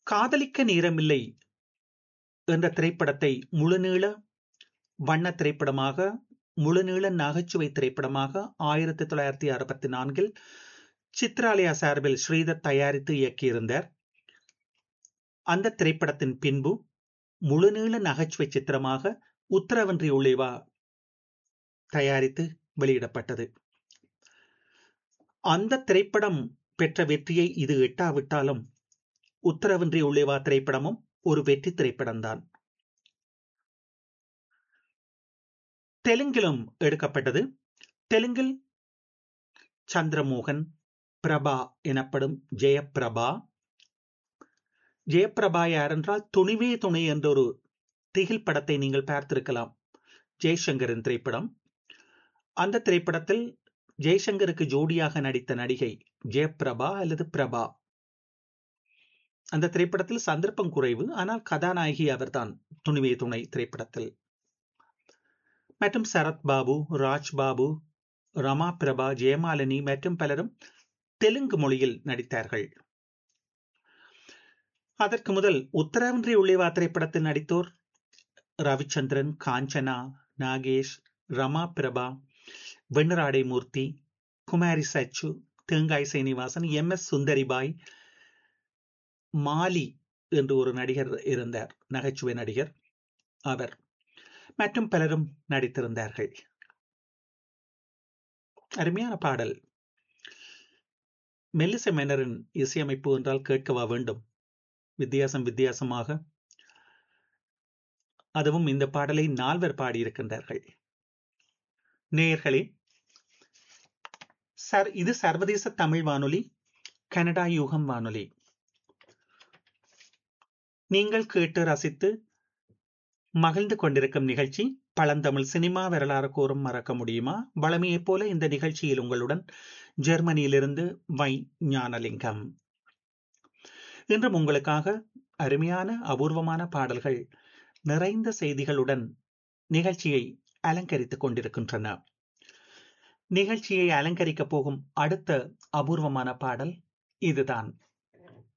காதலிக்க நேரமில்லை என்ற திரைப்படத்தை முழுநீள வண்ண திரைப்படமாக முழுநீள நகைச்சுவை திரைப்படமாக ஆயிரத்தி தொள்ளாயிரத்தி அறுபத்தி நான்கில் சித்ராலயா சார்பில் ஸ்ரீதர் தயாரித்து இயக்கியிருந்தார் அந்த திரைப்படத்தின் பின்பு முழுநீள நகைச்சுவை சித்திரமாக உத்தரவன்றி உள்ளேவா தயாரித்து வெளியிடப்பட்டது அந்த திரைப்படம் பெற்ற வெற்றியை இது எட்டாவிட்டாலும் உத்தரவின்றி உள்ளேவா திரைப்படமும் ஒரு வெற்றி திரைப்படம்தான் தெலுங்கிலும் எடுக்கப்பட்டது தெலுங்கில் சந்திரமோகன் பிரபா எனப்படும் ஜெயபிரபா ஜெயபிரபா யார் என்றால் துணிவே துணை என்ற ஒரு திகில் படத்தை நீங்கள் பார்த்திருக்கலாம் ஜெய்சங்கரின் திரைப்படம் அந்த திரைப்படத்தில் ஜெய்சங்கருக்கு ஜோடியாக நடித்த நடிகை ஜெயபிரபா அல்லது பிரபா அந்த திரைப்படத்தில் சந்தர்ப்பம் குறைவு ஆனால் கதாநாயகி அவர்தான் துணிவே துணை திரைப்படத்தில் மற்றும் சரத் பாபு ராஜ் பாபு ரமா பிரபா ஜெயமாலினி மற்றும் பலரும் தெலுங்கு மொழியில் நடித்தார்கள் அதற்கு முதல் உத்தரவின்றி உள்ளேவா திரைப்படத்தில் நடித்தோர் ரவிச்சந்திரன் காஞ்சனா நாகேஷ் ரமா பிரபா வெண்ணராடை மூர்த்தி குமாரி சச்சு தேங்காய் சீனிவாசன் எம் எஸ் சுந்தரிபாய் மாலி என்று ஒரு நடிகர் இருந்தார் நகைச்சுவை நடிகர் அவர் மற்றும் பலரும் நடித்திருந்தார்கள் அருமையான பாடல் மெல்லிசை மேனரின் இசையமைப்பு என்றால் கேட்கவா வேண்டும் வித்தியாசம் வித்தியாசமாக அதுவும் இந்த பாடலை நால்வர் பாடியிருக்கின்றார்கள் நேயர்களே சார் இது சர்வதேச தமிழ் வானொலி கனடா யூகம் வானொலி நீங்கள் கேட்டு ரசித்து மகிழ்ந்து கொண்டிருக்கும் நிகழ்ச்சி பழந்தமிழ் சினிமா வரலாறு கூறும் மறக்க முடியுமா வளமையைப் போல இந்த நிகழ்ச்சியில் உங்களுடன் ஜெர்மனியிலிருந்து வை ஞானலிங்கம் இன்றும் உங்களுக்காக அருமையான அபூர்வமான பாடல்கள் நிறைந்த செய்திகளுடன் நிகழ்ச்சியை அலங்கரித்துக் கொண்டிருக்கின்றன நிகழ்ச்சியை அலங்கரிக்கப் போகும் அடுத்த அபூர்வமான பாடல் இதுதான்